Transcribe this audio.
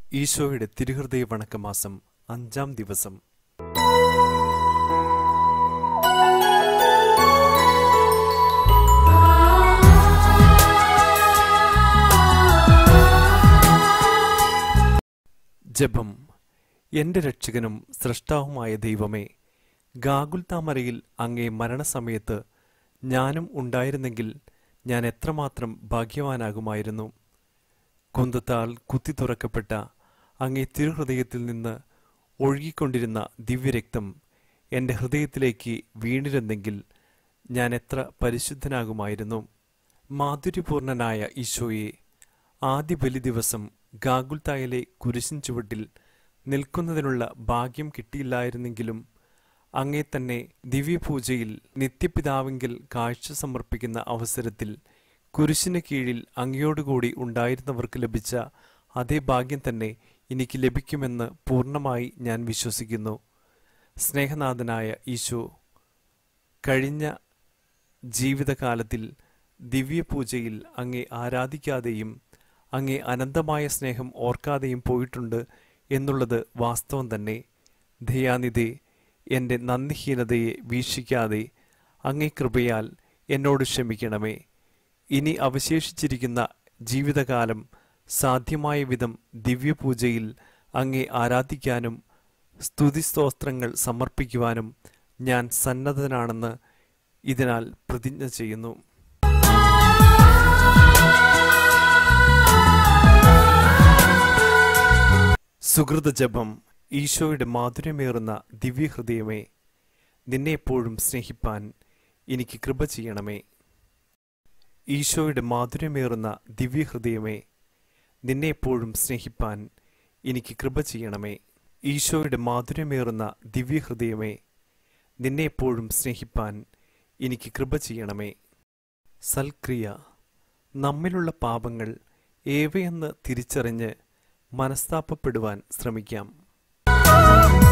ഈശോയുടെ തിരുഹൃദയ വണക്കമാസം അഞ്ചാം ദിവസം ജപം എന്റെ രക്ഷകനും സൃഷ്ടാവുമായ ദൈവമേ ഗാഗുൽ താമരയിൽ അങ്ങേ മരണസമയത്ത് ഞാനും ഉണ്ടായിരുന്നെങ്കിൽ ഞാൻ എത്രമാത്രം ഭാഗ്യവാനാകുമായിരുന്നു കുന്തത്താൽ കുത്തി തുറക്കപ്പെട്ട അങ്ങേ തിരുഹൃദയത്തിൽ നിന്ന് ഒഴുകിക്കൊണ്ടിരുന്ന ദിവ്യരക്തം എൻ്റെ ഹൃദയത്തിലേക്ക് വീണിരുന്നെങ്കിൽ ഞാൻ എത്ര പരിശുദ്ധനാകുമായിരുന്നു മാധുര്യപൂർണനായ ഈശോയെ ആദ്യ ബലി ദിവസം ഗാഗുൽത്തായിലെ കുരിശിൻ ചുവട്ടിൽ നിൽക്കുന്നതിനുള്ള ഭാഗ്യം കിട്ടിയില്ലായിരുന്നെങ്കിലും അങ്ങേ തന്നെ ദിവ്യപൂജയിൽ നിത്യപിതാവിങ്കിൽ കാഴ്ച സമർപ്പിക്കുന്ന അവസരത്തിൽ കുരിശിന് കീഴിൽ അങ്ങയോടുകൂടി ഉണ്ടായിരുന്നവർക്ക് ലഭിച്ച അതേ ഭാഗ്യം തന്നെ എനിക്ക് ലഭിക്കുമെന്ന് പൂർണ്ണമായി ഞാൻ വിശ്വസിക്കുന്നു സ്നേഹനാഥനായ ഈശോ കഴിഞ്ഞ ജീവിതകാലത്തിൽ ദിവ്യപൂജയിൽ അങ്ങേ ആരാധിക്കാതെയും അങ്ങേ അനന്തമായ സ്നേഹം ഓർക്കാതെയും പോയിട്ടുണ്ട് എന്നുള്ളത് വാസ്തവം തന്നെ ദയാനിധേ എൻ്റെ നന്ദിഹീനതയെ വീക്ഷിക്കാതെ അങ്ങേ കൃപയാൽ എന്നോട് ക്ഷമിക്കണമേ ഇനി അവശേഷിച്ചിരിക്കുന്ന ജീവിതകാലം സാധ്യമായ വിധം ദിവ്യപൂജയിൽ അങ്ങേ ആരാധിക്കാനും സ്തുതിസ്തോത്രങ്ങൾ സമർപ്പിക്കുവാനും ഞാൻ സന്നദ്ധനാണെന്ന് ഇതിനാൽ പ്രതിജ്ഞ ചെയ്യുന്നു സുഹൃത ജപം ഈശോയുടെ മാധുര്യമേറുന്ന ദിവ്യഹൃദയമേ നിന്നെ എപ്പോഴും സ്നേഹിപ്പാൻ എനിക്ക് കൃപ ചെയ്യണമേ ഈശോയുടെ മാധുര്യമേറുന്ന ദിവ്യഹൃദയമേ നിന്നെ എപ്പോഴും സ്നേഹിപ്പാൻ എനിക്ക് കൃപ ചെയ്യണമേ ഈശോയുടെ മാധുര്യമേറുന്ന ദിവ്യഹൃദയമേ നിന്നെ എപ്പോഴും സ്നേഹിപ്പാൻ എനിക്ക് കൃപ ചെയ്യണമേ സൽക്രിയ നമ്മിലുള്ള പാപങ്ങൾ ഏവയെന്ന് തിരിച്ചറിഞ്ഞ് മനസ്താപപ്പെടുവാൻ ശ്രമിക്കാം